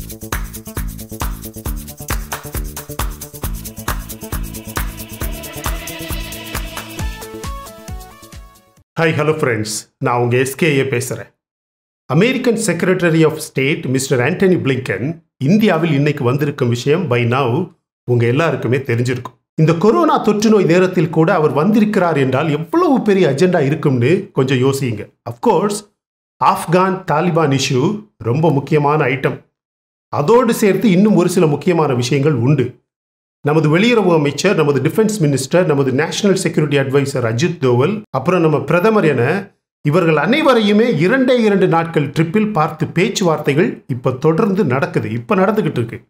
hi hello friends நான் உங்கள் SKA பேசுகிறேன் American secretary of state mister Antony Blinken இந்தியாவில் இன்னைக்கு வந்திருக்கும் விஷயம் பை நவ் உங்கள் எல்லாருக்குமே தெரிஞ்சிருக்கும் இந்த கொரோனா தொற்று நோய் நேரத்தில் கூட அவர் வந்திருக்கிறார் என்றால் எவ்வளவு பெரிய அஜெண்டா இருக்கும்னு கொஞ்சம் யோசியுங்க அஃப்கோர்ஸ் ஆப்கான் தாலிபான் இஷ்யூ ரொம்ப முக்கியமான ஐட்டம் அதோடு சேர்த்து இன்னும் ஒரு சில முக்கியமான விஷயங்கள் உண்டு நமது வெளியுறவு அமைச்சர் நமது டிஃபென்ஸ் மினிஸ்டர் நமது national security advisor Ajit Doval அப்புறம் நம்ம பிரதமர் என இவர்கள் அனைவரையுமே இரண்டே இரண்டு நாட்கள் ட்ரிப்பில் பார்த்து பேச்சுவார்த்தைகள் இப்ப தொடர்ந்து நடக்குது இப்ப நடந்துகிட்டு இருக்கு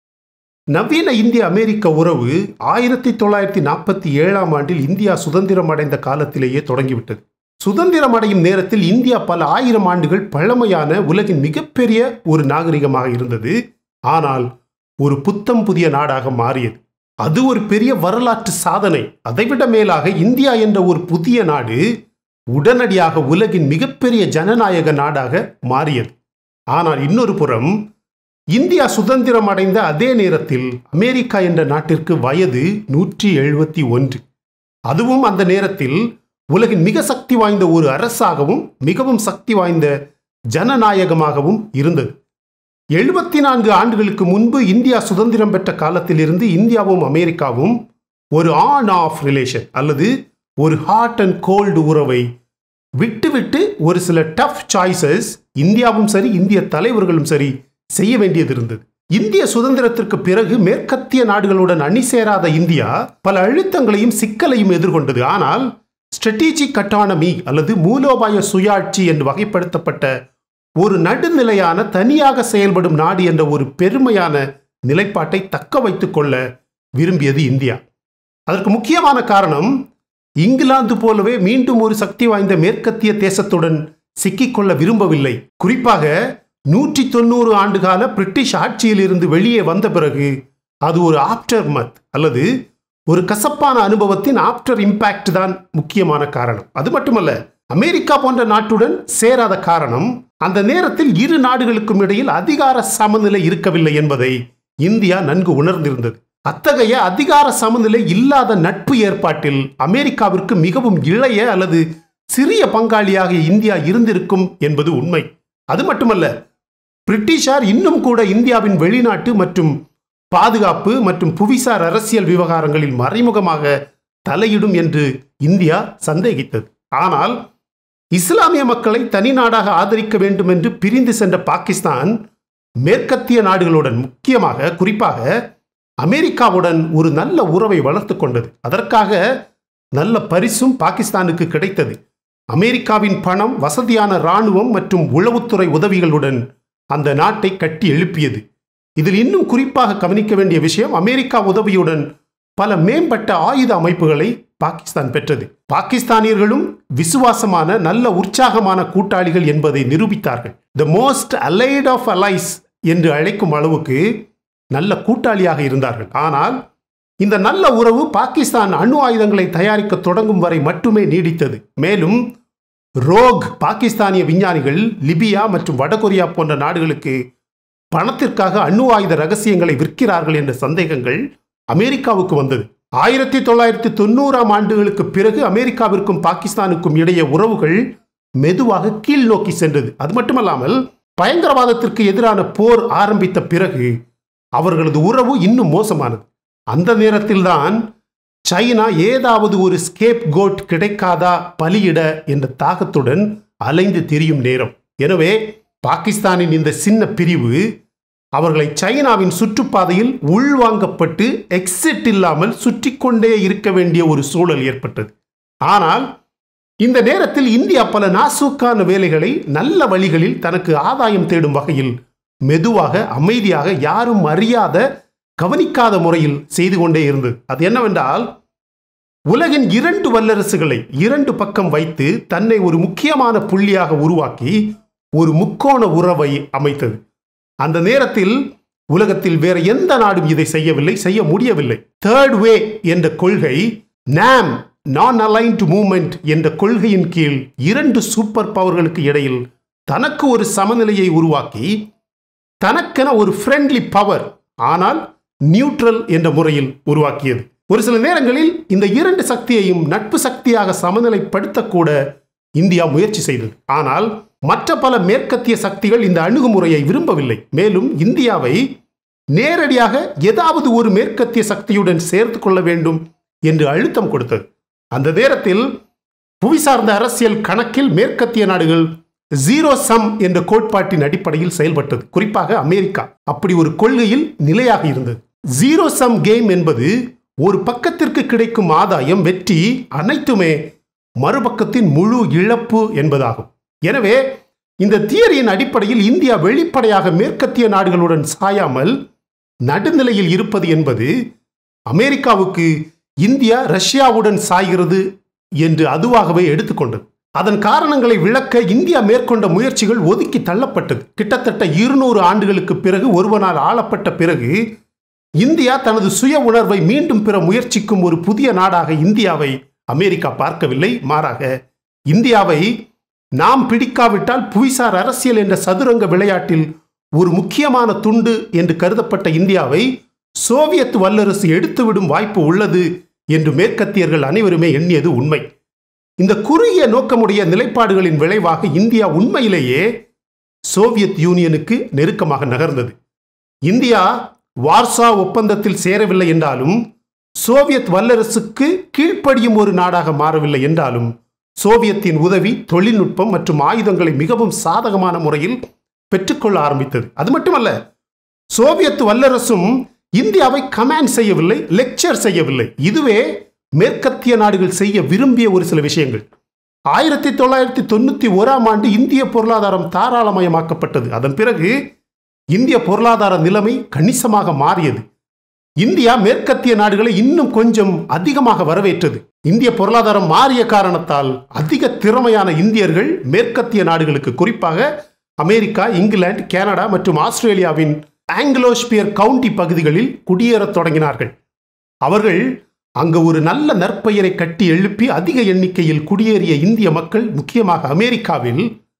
நவீன இந்திய அமெரிக்க உறவு ஆயிரத்தி தொள்ளாயிரத்தி நாற்பத்தி ஏழாம் ஆண்டில் இந்தியா சுதந்திரம் அடைந்த காலத்திலேயே தொடங்கிவிட்டது சுதந்திரம் அடையும் நேரத்தில் இந்தியா பல ஆயிரம் ஆண்டுகள் பழமையான உலகின் மிகப்பெரிய ஒரு நாகரிகமாக இருந்தது ஆனால் ஒரு புத்தம் புதிய நாடாக மாறியது அது ஒரு பெரிய வரலாற்று சாதனை அதைவிட மேலாக இந்தியா என்ற ஒரு புதிய நாடு உடனடியாக உலகின் மிகப்பெரிய ஜனநாயக நாடாக மாறியது ஆனால் இன்னொரு புறம் இந்தியா சுதந்திரம் அடைந்த அதே நேரத்தில் அமெரிக்கா என்ற நாட்டிற்கு வயது நூற்றி எழுபத்தி ஒன்று அதுவும் அந்த நேரத்தில் உலகின் மிக சக்தி வாய்ந்த ஒரு அரசாகவும் மிகவும் சக்தி வாய்ந்த ஜனநாயகமாகவும் இருந்தது எழுபத்தி நான்கு ஆண்டுகளுக்கு முன்பு இந்தியா சுதந்திரம் பெற்ற காலத்திலிருந்து இந்தியாவும் அமெரிக்காவும் ஒரு ஆன் ஆஃப் ரிலேஷன் அல்லது ஒரு ஹாட் அண்ட் கோல்டு உறவை விட்டுவிட்டு ஒரு சில டஃப் சாய்ஸஸ் இந்தியாவும் சரி இந்திய தலைவர்களும் சரி செய்ய வேண்டியது இருந்தது இந்திய சுதந்திரத்திற்கு பிறகு மேற்கத்திய நாடுகளுடன் அணி சேராத இந்தியா பல அழுத்தங்களையும் சிக்கலையும் எதிர்கொண்டது ஆனால் ஸ்ட்ராட்டஜிக் அட்டானமி அல்லது மூலோபாய சுயாட்சி என்று வகைப்படுத்தப்பட்ட ஒரு நடுநிலையான தனியாக செயல்படும் நாடு என்ற ஒரு பெருமையான நிலைப்பாட்டை தக்க வைத்துக் கொள்ள விரும்பியது இந்தியா அதற்கு முக்கியமான காரணம் இங்கிலாந்து போலவே மீண்டும் ஒரு சக்தி வாய்ந்த மேற்கத்திய தேசத்துடன் சிக்கிக்கொள்ள விரும்பவில்லை குறிப்பாக நூற்றி தொண்ணூறு ஆண்டுகால பிரிட்டிஷ் ஆட்சியில் இருந்து வெளியே வந்த பிறகு அது ஒரு ஆப்டர் மத் அல்லது ஒரு கசப்பான அனுபவத்தின் ஆப்டர் இம்பாக்ட் தான் முக்கியமான காரணம் அது மட்டுமல்ல அமெரிக்கா போன்ற நாட்டுடன் சேராத காரணம் அந்த நேரத்தில் இரு நாடுகளுக்கும் இடையில் அதிகார சமநிலை இருக்கவில்லை என்பதை இந்தியா நன்கு உணர்ந்திருந்தது அத்தகைய அதிகார சமநிலை இல்லாத நட்பு ஏற்பாட்டில் அமெரிக்காவிற்கு மிகவும் இளைய அல்லது சிறிய பங்காளியாக இந்தியா இருந்திருக்கும் என்பது உண்மை அது மட்டுமல்ல பிரிட்டிஷார் இன்னும் கூட இந்தியாவின் வெளிநாட்டு மற்றும் பாதுகாப்பு மற்றும் புவிசார் அரசியல் விவகாரங்களில் மறைமுகமாக தலையிடும் என்று இந்தியா சந்தேகித்தது ஆனால் இஸ்லாமிய மக்களை தனி நாடாக ஆதரிக்க வேண்டும் என்று பிரிந்து சென்ற பாகிஸ்தான் மேற்கத்திய நாடுகளுடன் முக்கியமாக குறிப்பாக அமெரிக்காவுடன் ஒரு நல்ல உறவை வளர்த்து கொண்டது அதற்காக நல்ல பரிசும் பாகிஸ்தானுக்கு கிடைத்தது அமெரிக்காவின் பணம் வசதியான இராணுவம் மற்றும் உளவுத்துறை உதவிகளுடன் அந்த நாட்டை கட்டி எழுப்பியது இதில் இன்னும் குறிப்பாக கவனிக்க வேண்டிய விஷயம் அமெரிக்கா உதவியுடன் பல மேம்பட்ட ஆயுத அமைப்புகளை பாகிஸ்தான் பெற்றது பாகிஸ்தானியர்களும் விசுவாசமான நல்ல உற்சாகமான கூட்டாளிகள் என்பதை நிரூபித்தார்கள் the most allied of allies என்று அழைக்கும் அளவுக்கு நல்ல கூட்டாளியாக இருந்தார்கள் ஆனால் இந்த நல்ல உறவு பாகிஸ்தான் அணு ஆயுதங்களை தயாரிக்க தொடங்கும் வரை மட்டுமே நீடித்தது மேலும் ரோக் பாகிஸ்தானிய விஞ்ஞானிகள் லிபியா மற்றும் வடகொரியா போன்ற நாடுகளுக்கு பணத்திற்காக அணு ஆயுத ரகசியங்களை விற்கிறார்கள் என்ற சந்தேகங்கள் அமெரிக்காவுக்கு வந்தது ஆயிரத்தி தொள்ளாயிரத்தி தொண்ணூறாம் ஆண்டுகளுக்கு பிறகு அமெரிக்காவிற்கும் பாகிஸ்தானுக்கும் இடையே உறவுகள் மெதுவாக கீழ் நோக்கி சென்றது அது மட்டுமல்லாமல் பயங்கரவாதத்திற்கு எதிரான போர் ஆரம்பித்த பிறகு அவர்களது உறவு இன்னும் மோசமானது அந்த நேரத்தில்தான் சைனா ஏதாவது ஒரு ஸ்கேப் கோட் கிடைக்காதா பலியிட என்ற தாகத்துடன் அலைந்து திரியும் நேரம் எனவே பாகிஸ்தானின் இந்த சின்ன பிரிவு அவர்களை சைனாவின் சுற்றுப்பாதையில் உள்வாங்கப்பட்டு எக்ஸிட் இல்லாமல் சுற்றி கொண்டே இருக்க வேண்டிய ஒரு சூழல் ஏற்பட்டது ஆனால் இந்த நேரத்தில் இந்தியா பல நாசூக்கான வேலைகளை நல்ல வழிகளில் தனக்கு ஆதாயம் தேடும் வகையில் மெதுவாக அமைதியாக யாரும் அறியாத கவனிக்காத முறையில் செய்து கொண்டே இருந்தது அது என்னவென்றால் உலகின் இரண்டு வல்லரசுகளை இரண்டு பக்கம் வைத்து தன்னை ஒரு முக்கியமான புள்ளியாக உருவாக்கி ஒரு முக்கோண உறவை அமைத்தது அந்த நேரத்தில் உலகத்தில் வேற எந்த நாடும் இதை செய்யவில்லை செய்ய முடியவில்லை தேர்ட் வே என்ற கொள்கை நாம் நான் அலைன்ட் மூமெண்ட் என்ற கொள்கையின் கீழ் இரண்டு சூப்பர் பவர்களுக்கு இடையில் தனக்கு ஒரு சமநிலையை உருவாக்கி தனக்கென ஒரு ஃப்ரெண்ட்லி பவர் ஆனால் நியூட்ரல் என்ற முறையில் உருவாக்கியது ஒரு சில நேரங்களில் இந்த இரண்டு சக்தியையும் நட்பு சக்தியாக சமநிலைப்படுத்தக்கூட இந்தியா முயற்சி செய்தது ஆனால் மற்ற பல மேற்கத்திய சக்திகள் இந்த அணுகுமுறையை விரும்பவில்லை மேலும் இந்தியாவை நேரடியாக ஏதாவது ஒரு மேற்கத்திய சக்தியுடன் சேர்த்து கொள்ள வேண்டும் என்று அழுத்தம் கொடுத்தது அந்த நேரத்தில் புவிசார்ந்த அரசியல் கணக்கில் மேற்கத்திய நாடுகள் ஜீரோ சம் என்ற கோட்பாட்டின் அடிப்படையில் செயல்பட்டது குறிப்பாக அமெரிக்கா அப்படி ஒரு கொள்கையில் நிலையாக இருந்தது ஜீரோ சம் கேம் என்பது ஒரு பக்கத்திற்கு கிடைக்கும் ஆதாயம் வெற்றி அனைத்துமே மறுபக்கத்தின் முழு இழப்பு என்பதாகும் எனவே இந்த தியரியின் அடிப்படையில் இந்தியா வெளிப்படையாக மேற்கத்திய நாடுகளுடன் சாயாமல் நடுநிலையில் இருப்பது என்பது அமெரிக்காவுக்கு இந்தியா ரஷ்யாவுடன் சாய்கிறது என்று அதுவாகவே எடுத்துக்கொண்டது அதன் காரணங்களை விளக்க இந்தியா மேற்கொண்ட முயற்சிகள் ஒதுக்கி தள்ளப்பட்டது கிட்டத்தட்ட இருநூறு ஆண்டுகளுக்கு பிறகு ஒருவனால் ஆளப்பட்ட பிறகு இந்தியா தனது சுய உணர்வை மீண்டும் பெற முயற்சிக்கும் ஒரு புதிய நாடாக இந்தியாவை அமெரிக்கா பார்க்கவில்லை மாறாக இந்தியாவை நாம் பிடிக்காவிட்டால் புவிசார் அரசியல் என்ற சதுரங்க விளையாட்டில் ஒரு முக்கியமான துண்டு என்று கருதப்பட்ட இந்தியாவை சோவியத் வல்லரசு எடுத்துவிடும் வாய்ப்பு உள்ளது என்று மேற்கத்தியர்கள் அனைவருமே எண்ணியது உண்மை இந்த குறுகிய நோக்கமுடைய நிலைப்பாடுகளின் விளைவாக இந்தியா உண்மையிலேயே சோவியத் யூனியனுக்கு நெருக்கமாக நகர்ந்தது இந்தியா வார்சா ஒப்பந்தத்தில் சேரவில்லை என்றாலும் சோவியத் வல்லரசுக்கு கீழ்ப்படியும் ஒரு நாடாக மாறவில்லை என்றாலும் சோவியத்தின் உதவி தொழில்நுட்பம் மற்றும் ஆயுதங்களை மிகவும் சாதகமான முறையில் பெற்றுக்கொள்ள ஆரம்பித்தது அது மட்டுமல்ல சோவியத் வல்லரசும் இந்தியாவை கமாண்ட் செய்யவில்லை லெக்சர் செய்யவில்லை இதுவே மேற்கத்திய நாடுகள் செய்ய விரும்பிய ஒரு சில விஷயங்கள் ஆயிரத்தி தொள்ளாயிரத்தி தொண்ணூத்தி ஓராம் ஆண்டு இந்திய பொருளாதாரம் தாராளமயமாக்கப்பட்டது அதன் பிறகு இந்திய பொருளாதார நிலைமை கணிசமாக மாறியது இந்தியா மேற்கத்திய நாடுகளை இன்னும் கொஞ்சம் அதிகமாக வரவேற்றது இந்திய பொருளாதாரம் மாறிய காரணத்தால் அதிக திறமையான இந்தியர்கள் மேற்கத்திய நாடுகளுக்கு குறிப்பாக அமெரிக்கா இங்கிலாந்து கனடா மற்றும் ஆஸ்திரேலியாவின் ஆங்கிலோஸ்பியர் கவுண்டி பகுதிகளில் குடியேறத் தொடங்கினார்கள் அவர்கள் அங்கு ஒரு நல்ல நற்பெயரை கட்டி எழுப்பி அதிக எண்ணிக்கையில் குடியேறிய இந்திய மக்கள் முக்கியமாக அமெரிக்காவில்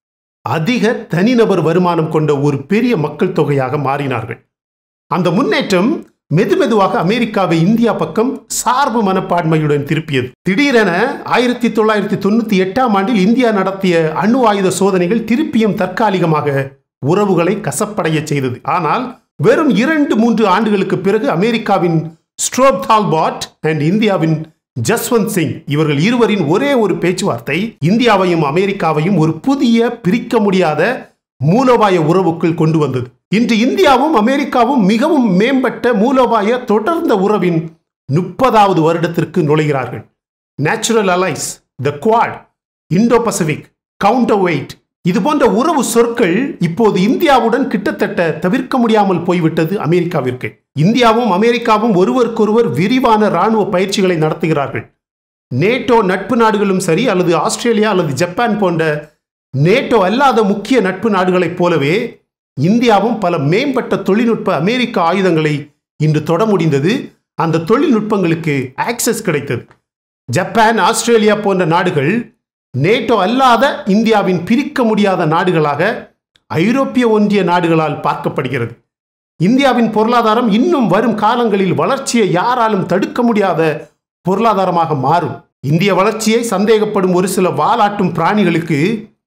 அதிக தனிநபர் வருமானம் கொண்ட ஒரு பெரிய மக்கள் தொகையாக மாறினார்கள் அந்த முன்னேற்றம் மெதுமெதுவாக அமெரிக்காவை இந்தியா பக்கம் சார்பு மனப்பான்மையுடன் திருப்பியது திடீரென ஆயிரத்தி தொள்ளாயிரத்தி தொண்ணூத்தி எட்டாம் ஆண்டில் இந்தியா நடத்திய அணு ஆயுத சோதனைகள் திருப்பியும் தற்காலிகமாக உறவுகளை கசப்படைய செய்தது ஆனால் வெறும் இரண்டு மூன்று ஆண்டுகளுக்கு பிறகு அமெரிக்காவின் ஸ்ட்ரோப் தால்பாட் அண்ட் இந்தியாவின் ஜஸ்வந்த் சிங் இவர்கள் இருவரின் ஒரே ஒரு பேச்சுவார்த்தை இந்தியாவையும் அமெரிக்காவையும் ஒரு புதிய பிரிக்க முடியாத மூலோபாய உறவுக்குள் கொண்டு வந்தது இன்று இந்தியாவும் அமெரிக்காவும் மிகவும் மேம்பட்ட மூலோபாய தொடர்ந்த உறவின் முப்பதாவது வருடத்திற்கு நுழைகிறார்கள் natural allies the quad Indo Pacific counterweight இது போன்ற உறவு சொற்கள் இப்போது இந்தியாவுடன் கிட்டத்தட்ட தவிர்க்க முடியாமல் போய்விட்டது அமெரிக்காவிற்கு இந்தியாவும் அமெரிக்காவும் ஒருவருக்கொருவர் விரிவான இராணுவ பயிற்சிகளை நடத்துகிறார்கள் நேட்டோ நட்பு நாடுகளும் சரி அல்லது ஆஸ்திரேலியா அல்லது ஜப்பான் போன்ற நேட்டோ அல்லாத முக்கிய நட்பு நாடுகளைப் போலவே இந்தியாவும் பல மேம்பட்ட தொழில்நுட்ப அமெரிக்க ஆயுதங்களை இன்று தொட முடிந்தது அந்த தொழில்நுட்பங்களுக்கு ஆக்சஸ் கிடைத்தது ஜப்பான் ஆஸ்திரேலியா போன்ற நாடுகள் நேட்டோ அல்லாத இந்தியாவின் பிரிக்க முடியாத நாடுகளாக ஐரோப்பிய ஒன்றிய நாடுகளால் பார்க்கப்படுகிறது இந்தியாவின் பொருளாதாரம் இன்னும் வரும் காலங்களில் வளர்ச்சியை யாராலும் தடுக்க முடியாத பொருளாதாரமாக மாறும் இந்திய வளர்ச்சியை சந்தேகப்படும் ஒரு சில வாலாட்டும் பிராணிகளுக்கு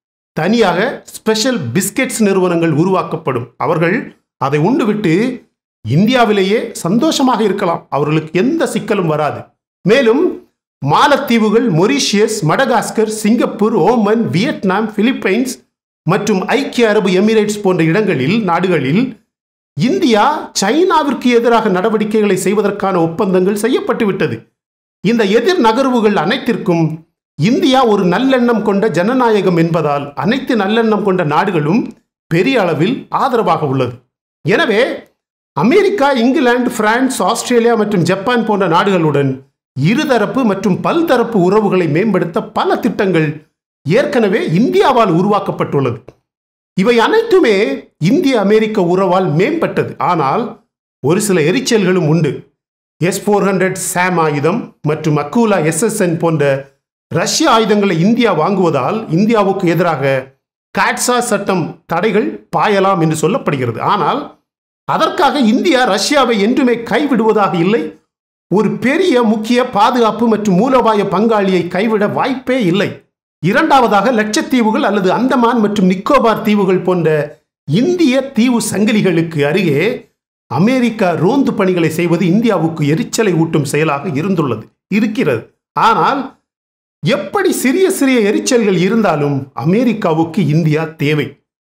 தனியாக ஸ்பெஷல் பிஸ்கெட்ஸ் நிறுவனங்கள் உருவாக்கப்படும் அவர்கள் அதை உண்டுவிட்டு இந்தியாவிலேயே சந்தோஷமாக இருக்கலாம் அவர்களுக்கு எந்த சிக்கலும் வராது மேலும் மாலத்தீவுகள் Mauritius Madagascar Singapore Oman Vietnam Philippines மற்றும் ஐக்கிய அரபு எமிரேட்ஸ் போன்ற இடங்களில் நாடுகளில் இந்தியா சைனாவிற்கு எதிராக நடவடிக்கைகளை செய்வதற்கான ஒப்பந்தங்கள் செய்யப்பட்டு விட்டது இந்த எதிர் நகர்வுகள் அனைத்திற்கும் இந்தியா ஒரு நல்லெண்ணம் கொண்ட ஜனநாயகம் என்பதால் அனைத்து நல்லெண்ணம் கொண்ட நாடுகளும் பெரிய அளவில் ஆதரவாக உள்ளது எனவே அமெரிக்கா இங்கிலாந்து பிரான்ஸ் ஆஸ்திரேலியா மற்றும் ஜப்பான் போன்ற நாடுகளுடன் இருதரப்பு மற்றும் பல்தரப்பு உறவுகளை மேம்படுத்த பல திட்டங்கள் ஏற்கனவே இந்தியாவால் உருவாக்கப்பட்டுள்ளது இவை அனைத்துமே இந்திய அமெரிக்க உறவால் மேம்பட்டது ஆனால் ஒரு சில எரிச்சல்களும் உண்டு எஸ் ஃபோர் ஹண்ட்ரட் சாம் ஆயுதம் மற்றும் அக்கூலா எஸ்எஸ்என் போன்ற ரஷ்ய ஆயுதங்களை இந்தியா வாங்குவதால் இந்தியாவுக்கு எதிராக காட்சா சட்டம் தடைகள் பாயலாம் என்று சொல்லப்படுகிறது ஆனால் அதற்காக இந்தியா ரஷ்யாவை என்றுமே கைவிடுவதாக இல்லை ஒரு பெரிய முக்கிய பாதுகாப்பு மற்றும் மூலோபாய பங்காளியை கைவிட வாய்ப்பே இல்லை இரண்டாவதாக லட்சத்தீவுகள் அல்லது அந்தமான் மற்றும் நிக்கோபார் தீவுகள் போன்ற இந்திய தீவு சங்கிலிகளுக்கு அருகே அமெரிக்கா ரோந்து பணிகளை செய்வது இந்தியாவுக்கு எரிச்சலை ஊட்டும் செயலாக இருந்துள்ளது இருக்கிறது ஆனால் எப்படி சிறிய சிறிய எரிச்சல்கள் இருந்தாலும் அமெரிக்காவுக்கு இந்தியா தேவை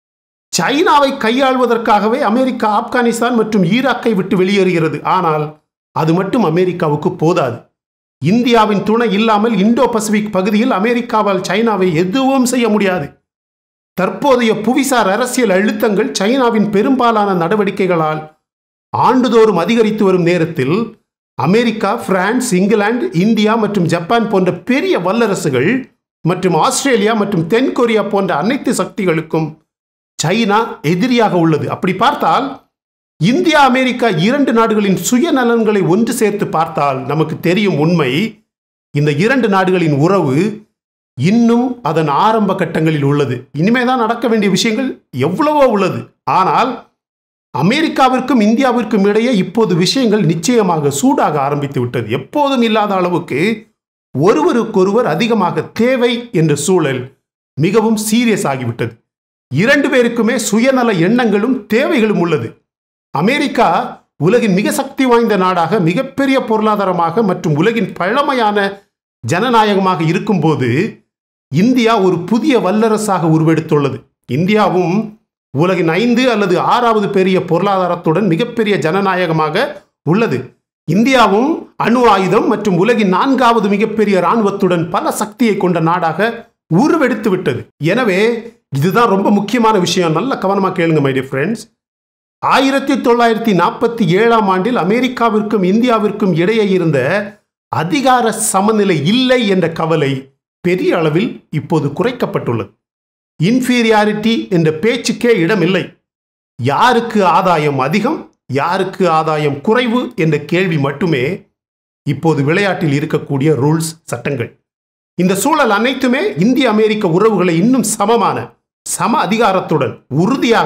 சைனாவை கையாள்வதற்காகவே அமெரிக்கா ஆப்கானிஸ்தான் மற்றும் ஈராக்கை விட்டு வெளியேறுகிறது ஆனால் அது மட்டும் அமெரிக்காவுக்கு போதாது இந்தியாவின் துணை இல்லாமல் இந்தோ பசிபிக் பகுதியில் அமெரிக்காவால் சைனாவை எதுவும் செய்ய முடியாது தற்போதைய புவிசார் அரசியல் அழுத்தங்கள் சைனாவின் பெரும்பாலான நடவடிக்கைகளால் ஆண்டுதோறும் அதிகரித்து வரும் நேரத்தில் அமெரிக்கா பிரான்ஸ் இங்கிலாந்து இந்தியா மற்றும் ஜப்பான் போன்ற பெரிய வல்லரசுகள் மற்றும் ஆஸ்திரேலியா மற்றும் தென்கொரியா போன்ற அனைத்து சக்திகளுக்கும் சைனா எதிரியாக உள்ளது அப்படி பார்த்தால் இந்தியா அமெரிக்கா இரண்டு நாடுகளின் சுயநலன்களை ஒன்று சேர்த்து பார்த்தால் நமக்கு தெரியும் உண்மை இந்த இரண்டு நாடுகளின் உறவு இன்னும் அதன் ஆரம்ப கட்டங்களில் உள்ளது இனிமே தான் நடக்க வேண்டிய விஷயங்கள் எவ்வளவோ உள்ளது ஆனால் அமெரிக்காவிற்கும் இந்தியாவிற்கும் இடையே இப்போது விஷயங்கள் நிச்சயமாக சூடாக ஆரம்பித்து விட்டது எப்போதும் இல்லாத அளவுக்கு ஒருவருக்கொருவர் அதிகமாக தேவை என்ற சூழல் மிகவும் சீரியஸ் ஆகிவிட்டது இரண்டு பேருக்குமே சுயநல எண்ணங்களும் தேவைகளும் உள்ளது அமெரிக்கா உலகின் மிக சக்தி வாய்ந்த நாடாக மிகப்பெரிய பொருளாதாரமாக மற்றும் உலகின் பழமையான ஜனநாயகமாக இருக்கும்போது இந்தியா ஒரு புதிய வல்லரசாக உருவெடுத்துள்ளது இந்தியாவும் உலகின் ஐந்து அல்லது ஆறாவது பெரிய பொருளாதாரத்துடன் மிகப்பெரிய ஜனநாயகமாக உள்ளது இந்தியாவும் அணு ஆயுதம் மற்றும் உலகின் நான்காவது மிகப்பெரிய இராணுவத்துடன் பல சக்தியை கொண்ட நாடாக உருவெடுத்து விட்டது எனவே இதுதான் ரொம்ப முக்கியமான விஷயம் நல்ல கவனமாக கேளுங்க மை டியர் ஃப்ரெண்ட்ஸ் ஆயிரத்தி தொள்ளாயிரத்தி நாற்பத்தி ஏழாம் ஆண்டில் அமெரிக்காவிற்கும் இந்தியாவிற்கும் இடையே இருந்த அதிகார சமநிலை இல்லை என்ற கவலை பெரிய அளவில் இப்போது குறைக்கப்பட்டுள்ளது இன்ஃபீரியாரிட்டி என்ற பேச்சுக்கே இடமில்லை யாருக்கு ஆதாயம் அதிகம் யாருக்கு ஆதாயம் குறைவு என்ற கேள்வி மட்டுமே இப்போது விளையாட்டில் இருக்கக்கூடிய ரூல்ஸ் சட்டங்கள் இந்த சூழல் அனைத்துமே இந்திய அமெரிக்க உறவுகளை இன்னும் சமமான சம அதிகாரத்துடன் உறுதியாக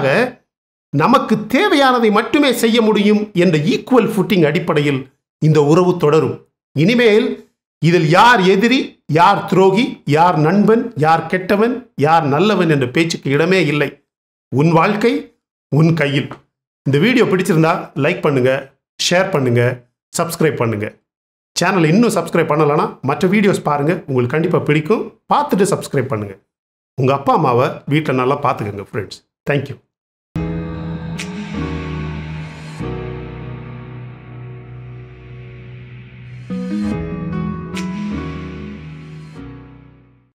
நமக்கு தேவையானதை மட்டுமே செய்ய முடியும் என்ற ஈக்குவல் ஃபுட்டிங் அடிப்படையில் இந்த உறவு தொடரும் இனிமேல் இதில் யார் எதிரி யார் துரோகி யார் நண்பன் யார் கெட்டவன் யார் நல்லவன் என்ற பேச்சுக்கு இடமே இல்லை உன் வாழ்க்கை உன் கையில் இந்த வீடியோ பிடிச்சிருந்தா லைக் பண்ணுங்க ஷேர் பண்ணுங்க சப்ஸ்கிரைப் பண்ணுங்க சேனலை இன்னும் சப்ஸ்கிரைப் பண்ணலைன்னா மற்ற வீடியோஸ் பாருங்க உங்களுக்கு கண்டிப்பாக பிடிக்கும் பார்த்துட்டு சப்ஸ்கிரைப் பண்ணுங்க உங்கள் அப்பா அம்மாவை வீட்டில் நல்லா பார்த்துக்கோங்க ஃப்ரெண்ட்ஸ் தேங்க்யூ